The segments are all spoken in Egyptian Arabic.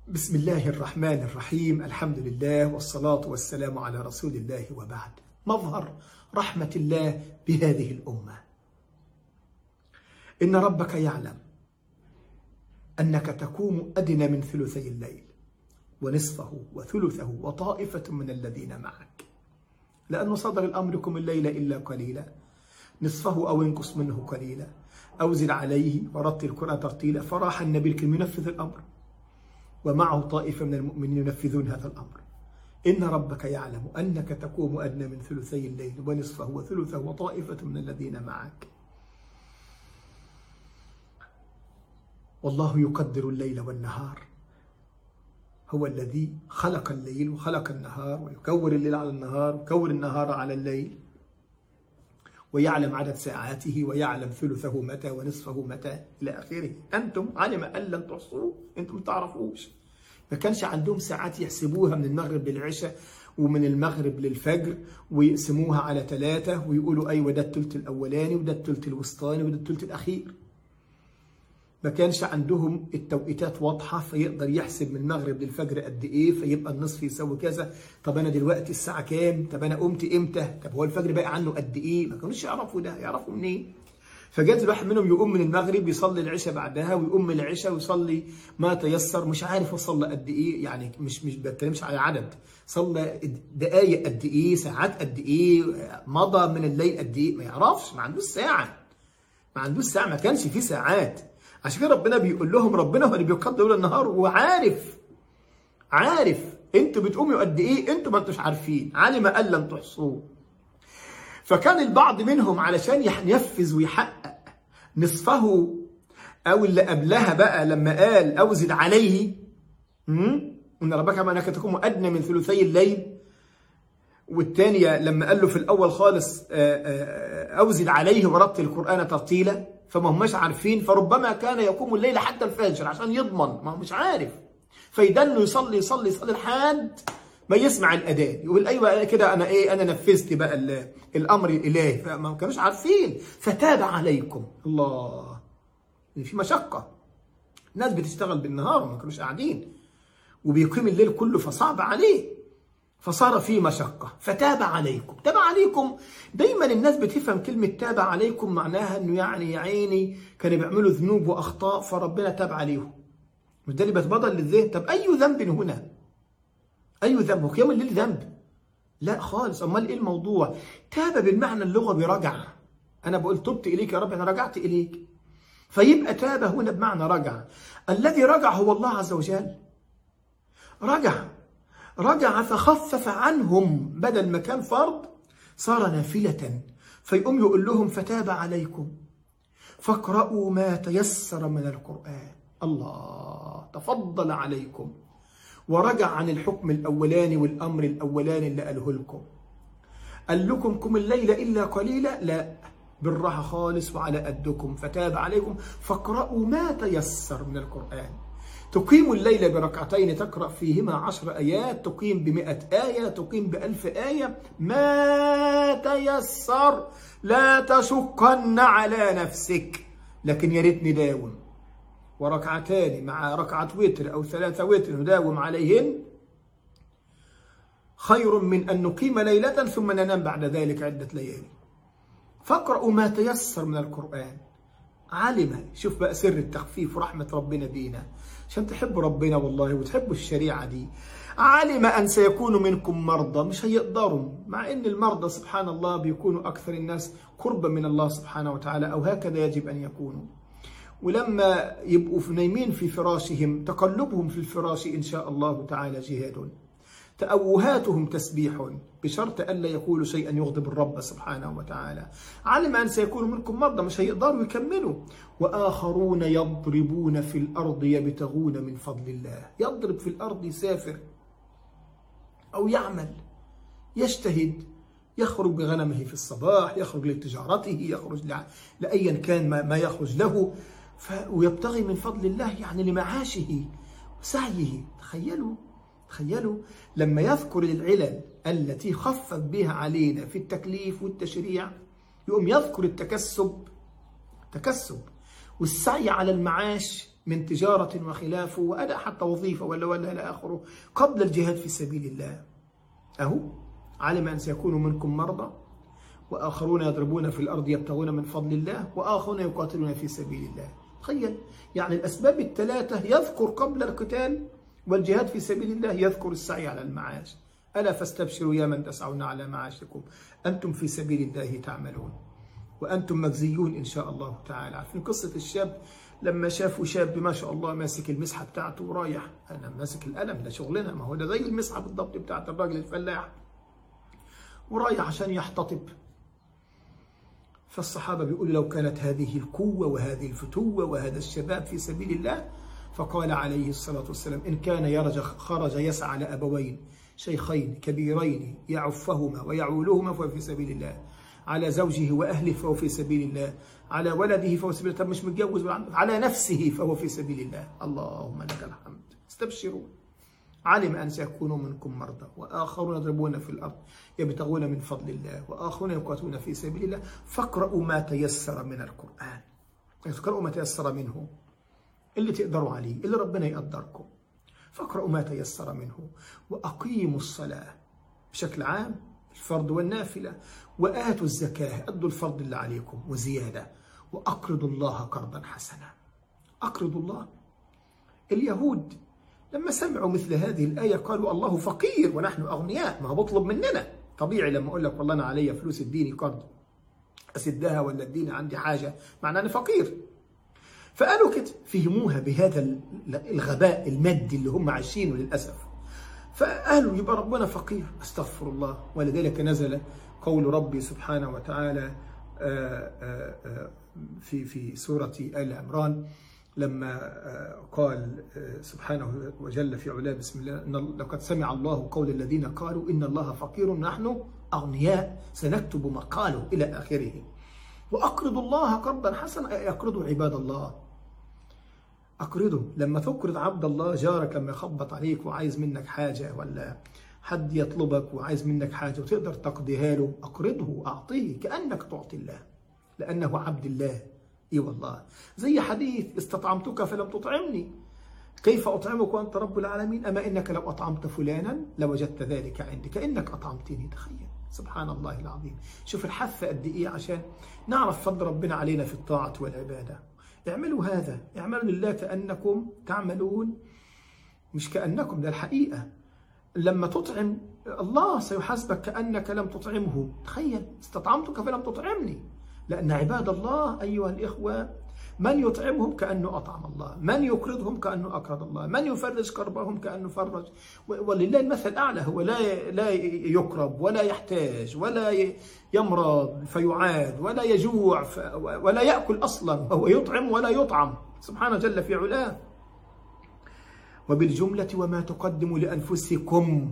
بسم الله الرحمن الرحيم الحمد لله والصلاة والسلام على رسول الله وبعد مظهر رحمة الله بهذه الأمة إن ربك يعلم أنك تقوم أدنى من ثلثي الليل ونصفه وثلثه وطائفة من الذين معك لأنه صدر الأمركم الليل إلا قليلا نصفه أو انقص منه قليلا أو زد عليه ورتل القرآن ترتيلا فراح النبي الكريم ينفذ الأمر ومعه طائفة من المؤمنين ينفذون هذا الأمر إن ربك يعلم أنك تقوم أدنى من ثلثي الليل ونصفه وثلثه وطائفة من الذين معك والله يقدر الليل والنهار هو الذي خلق الليل وخلق النهار ويكور الليل على النهار ويكور النهار على الليل ويعلم عدد ساعاته ويعلم ثلثه متى ونصفه متى إلى آخره أنتم علم أن لن تحصوه أنتم ما تعرفوش ما كانش عندهم ساعات يحسبوها من المغرب للعشاء ومن المغرب للفجر ويقسموها على ثلاثة ويقولوا أيوة ده الثلث الأولاني وده الثلث الوسطاني وده الثلث الأخير ما كانش عندهم التوقيتات واضحة فيقدر يحسب من المغرب للفجر قد إيه فيبقى النصف يساوي كذا طب أنا دلوقتي الساعة كام طب أنا قمت إمتى طب هو الفجر بقى عنه قد إيه ما كانوش يعرفوا ده يعرفوا منين فجاز الواحد منهم يقوم من المغرب يصلي العشاء بعدها ويقوم من العشاء ويصلي ما تيسر مش عارف وصلى قد ايه يعني مش مش بتكلمش على عدد صلى دقائق قد ايه ساعات قد ايه مضى من الليل قد ايه ما يعرفش ما عندوش ساعه ما عندوش ساعه ما كانش فيه ساعات عشان كده ربنا بيقول لهم ربنا هو اللي بيقدر النهار وعارف عارف انتوا بتقوموا قد ايه انتوا ما انتوش عارفين علم ان لن تحصوه فكان البعض منهم علشان ينفذ ويحقق نصفه او اللي قبلها بقى لما قال اوزد عليه ان ربك انك تكون ادنى من ثلثي الليل والثانيه لما قال له في الاول خالص اوزد عليه ورتل القران ترتيلا فما هماش عارفين فربما كان يقوم الليل حتى الفجر عشان يضمن ما هو مش عارف فيدنه يصلي يصلي يصلي لحد ما يسمع الاذان يقول ايوه كده انا ايه انا نفذت بقى الامر الالهي فما كانوش عارفين فتاب عليكم الله في مشقه ناس بتشتغل بالنهار وما كانوش قاعدين وبيقيم الليل كله فصعب عليه فصار في مشقه فتاب عليكم تاب عليكم دايما الناس بتفهم كلمه تاب عليكم معناها انه يعني يا عيني كانوا بيعملوا ذنوب واخطاء فربنا تاب عليهم مش ده اللي بيتبادر للذهن طب اي ذنب هنا أي ذنب هو قيام الليل ذنب لا خالص أمال إيه الموضوع تاب بالمعنى اللغوي رجع أنا بقول تبت إليك يا رب أنا رجعت إليك فيبقى تاب هنا بمعنى رجع الذي رجع هو الله عز وجل رجع رجع فخفف عنهم بدل ما كان فرض صار نافلة فيقوم يقول لهم فتاب عليكم فاقرأوا ما تيسر من القرآن الله تفضل عليكم ورجع عن الحكم الأولاني والأمر الأولاني اللي قاله لكم قال لكم كم الليل إلا قليلا لا بالراحة خالص وعلى قدكم فتاب عليكم فاقرأوا ما تيسر من القرآن تقيم الليل بركعتين تقرأ فيهما عشر آيات تقيم بمئة آية تقيم بألف آية ما تيسر لا تشقن على نفسك لكن يا ريت نداوم وركعتان مع ركعة وتر أو ثلاثة وتر نداوم عليهن خير من أن نقيم ليلة ثم ننام بعد ذلك عدة ليالي فاقرأوا ما تيسر من القرآن علم شوف بقى سر التخفيف ورحمة ربنا بينا عشان تحبوا ربنا والله وتحبوا الشريعة دي علم أن سيكون منكم مرضى مش هيقدروا مع أن المرضى سبحان الله بيكونوا أكثر الناس قربا من الله سبحانه وتعالى أو هكذا يجب أن يكونوا ولما يبقوا نايمين في فراشهم تقلبهم في الفراش إن شاء الله تعالى جهاد تأوهاتهم تسبيح بشرط ألا يقولوا شيئا يغضب الرب سبحانه وتعالى علم أن سيكون منكم مرضى مش هيقدروا يكملوا وآخرون يضربون في الأرض يبتغون من فضل الله يضرب في الأرض يسافر أو يعمل يجتهد يخرج بغنمه في الصباح يخرج لتجارته يخرج لأيا كان ما يخرج له ويبتغي من فضل الله يعني لمعاشه وسعيه تخيلوا تخيلوا لما يذكر العلل التي خفف بها علينا في التكليف والتشريع يقوم يذكر التكسب تكسب والسعي على المعاش من تجارة وخلافه وأداء حتى وظيفة ولا ولا إلى آخره قبل الجهاد في سبيل الله أهو علم أن سيكون منكم مرضى وآخرون يضربون في الأرض يبتغون من فضل الله وآخرون يقاتلون في سبيل الله تخيل يعني الأسباب الثلاثة يذكر قبل القتال والجهاد في سبيل الله يذكر السعي على المعاش ألا فاستبشروا يا من تسعون على معاشكم أنتم في سبيل الله تعملون وأنتم مجزيون إن شاء الله تعالى عارفين قصة الشاب لما شافوا شاب ما شاء الله ماسك المسحة بتاعته ورايح أنا ماسك القلم ده شغلنا ما هو ده زي المسحة بالضبط بتاعت الراجل الفلاح ورايح عشان يحتطب فالصحابة بيقولوا لو كانت هذه القوة وهذه الفتوة وهذا الشباب في سبيل الله فقال عليه الصلاة والسلام إن كان يرج خرج يسعى على أبوين شيخين كبيرين يعفهما ويعولهما فهو في سبيل الله على زوجه وأهله فهو في سبيل الله على ولده فهو في سبيل الله طب مش متجوز على نفسه فهو في سبيل الله اللهم لك الحمد استبشروا علم أن سيكونوا منكم مرضى وآخرون يضربون في الأرض يبتغون من فضل الله وآخرون يقاتلون في سبيل الله فاقرأوا ما تيسر من القرآن اقرأوا ما تيسر منه اللي تقدروا عليه اللي ربنا يقدركم فاقرأوا ما تيسر منه وأقيموا الصلاة بشكل عام الفرض والنافلة وآتوا الزكاة أدوا الفرض اللي عليكم وزيادة وأقرضوا الله قرضا حسنا أقرضوا الله اليهود لما سمعوا مثل هذه الآية قالوا الله فقير ونحن أغنياء ما هو بطلب مننا طبيعي لما أقول لك والله أنا علي فلوس اديني قرض أسدها ولا اديني عندي حاجة معناه أنا فقير فقالوا كده فهموها بهذا الغباء المادي اللي هم عايشينه للأسف فقالوا يبقى ربنا فقير استغفر الله ولذلك نزل قول ربي سبحانه وتعالى في في سورة آل عمران لما قال سبحانه وجل في علاه بسم الله إن لقد سمع الله قول الذين قالوا إن الله فقير نحن أغنياء سنكتب ما قالوا إلى آخره وأقرض الله قرضا حسنا يقرضوا عباد الله أقرضه لما تقرض عبد الله جارك لما يخبط عليك وعايز منك حاجة ولا حد يطلبك وعايز منك حاجة وتقدر تقضيها له أقرضه أعطيه كأنك تعطي الله لأنه عبد الله اي والله زي حديث استطعمتك فلم تطعمني كيف أطعمك وأنت رب العالمين أما إنك لو أطعمت فلانا لوجدت ذلك عندي كأنك أطعمتني تخيل سبحان الله العظيم شوف الحث قد إيه عشان نعرف فضل ربنا علينا في الطاعة والعبادة اعملوا هذا اعملوا لله كأنكم تعملون مش كأنكم ده الحقيقة لما تطعم الله سيحاسبك كأنك لم تطعمه تخيل استطعمتك فلم تطعمني لأن عباد الله أيها الإخوة من يطعمهم كأنه أطعم الله من يقرضهم كأنه أقرض الله من يفرج كربهم كأنه فرج ولله المثل الأعلى هو لا لا يقرب ولا يحتاج ولا يمرض فيعاد ولا يجوع ولا يأكل أصلا وهو يطعم ولا يطعم سبحانه جل في علاه وبالجملة وما تقدموا لأنفسكم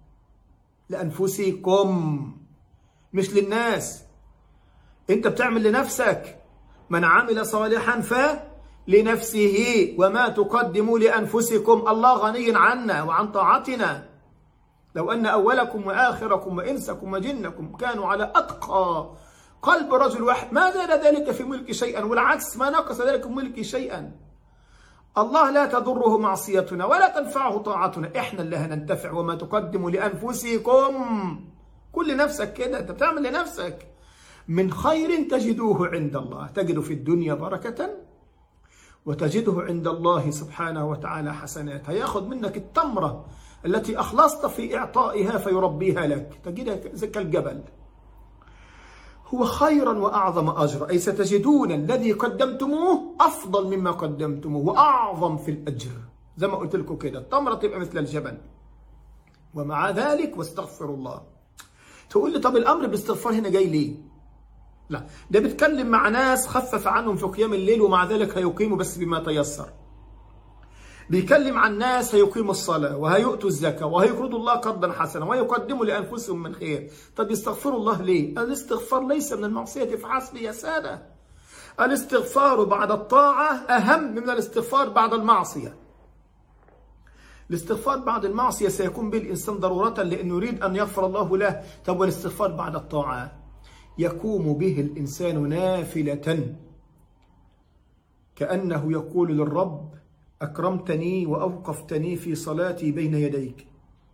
لأنفسكم مش للناس انت بتعمل لنفسك من عمل صالحا ف لنفسه وما تقدموا لانفسكم الله غني عنا وعن طاعتنا لو ان اولكم واخركم وانسكم وجنكم كانوا على اتقى قلب رجل واحد ما زاد ذلك في ملك شيئا والعكس ما نقص ذلك من ملكي شيئا الله لا تضره معصيتنا ولا تنفعه طاعتنا احنا اللي هننتفع وما تقدموا لانفسكم كل نفسك كده انت بتعمل لنفسك من خير تجدوه عند الله تجد في الدنيا بركة وتجده عند الله سبحانه وتعالى حسنات هياخد منك التمرة التي أخلصت في إعطائها فيربيها لك تجدها كالجبل هو خيرا وأعظم أجر أي ستجدون الذي قدمتموه أفضل مما قدمتموه وأعظم في الأجر زي ما قلت لكم كده التمرة تبقى مثل الجبل ومع ذلك واستغفر الله تقول لي طب الأمر بالاستغفار هنا جاي ليه لا ده بيتكلم مع ناس خفف عنهم في قيام الليل ومع ذلك هيقيموا بس بما تيسر بيكلم عن ناس هيقيموا الصلاة وهيؤتوا الزكاة وهيقرضوا الله قرضا حسنا ويقدموا لأنفسهم من خير طب يستغفروا الله ليه؟ الاستغفار ليس من المعصية فحسب يا سادة الاستغفار بعد الطاعة أهم من الاستغفار بعد المعصية الاستغفار بعد المعصية سيكون به الإنسان ضرورة لأنه يريد أن يغفر الله له طب والاستغفار بعد الطاعة يقوم به الإنسان نافلة كأنه يقول للرب أكرمتني وأوقفتني في صلاتي بين يديك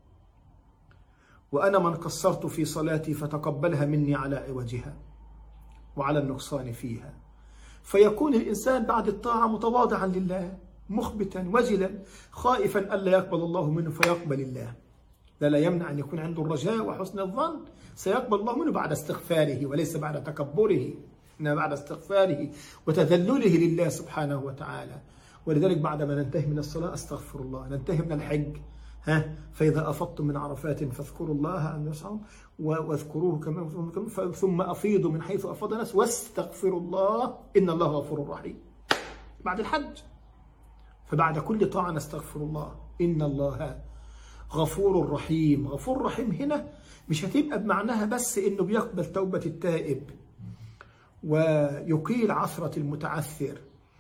وأنا من قصرت في صلاتي فتقبلها مني على عوجها وعلى النقصان فيها فيكون الإنسان بعد الطاعة متواضعا لله مخبتا وجلا خائفا ألا يقبل الله منه فيقبل الله لا لا يمنع أن يكون عنده الرجاء وحسن الظن سيقبل الله منه بعد استغفاره وليس بعد تكبره إنما بعد استغفاره وتذلله لله سبحانه وتعالى ولذلك بعد ما ننتهي من الصلاة أستغفر الله ننتهي من الحج ها فإذا أفضتم من عرفات فاذكروا الله أن يسعوا واذكروه كما ثم أفيضوا من حيث أفاض الناس واستغفروا الله إن الله غفور رحيم بعد الحج فبعد كل طاعة نستغفر الله إن الله غفور رحيم غفور رحيم هنا مش هتبقى بمعناها بس إنه بيقبل توبة التائب ويقيل عثرة المتعثر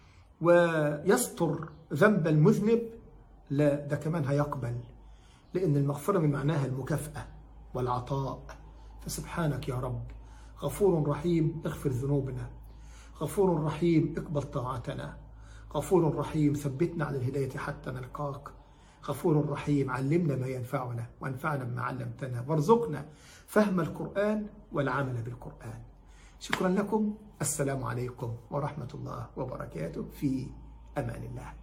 ويستر ذنب المذنب لا ده كمان هيقبل لأن المغفرة من معناها المكافأة والعطاء فسبحانك يا رب غفور رحيم اغفر ذنوبنا غفور رحيم اقبل طاعتنا غفور رحيم ثبتنا على الهداية حتى نلقاك غفور رحيم علمنا ما ينفعنا وانفعنا بما علمتنا وارزقنا فهم القرآن والعمل بالقرآن شكرا لكم السلام عليكم ورحمة الله وبركاته في أمان الله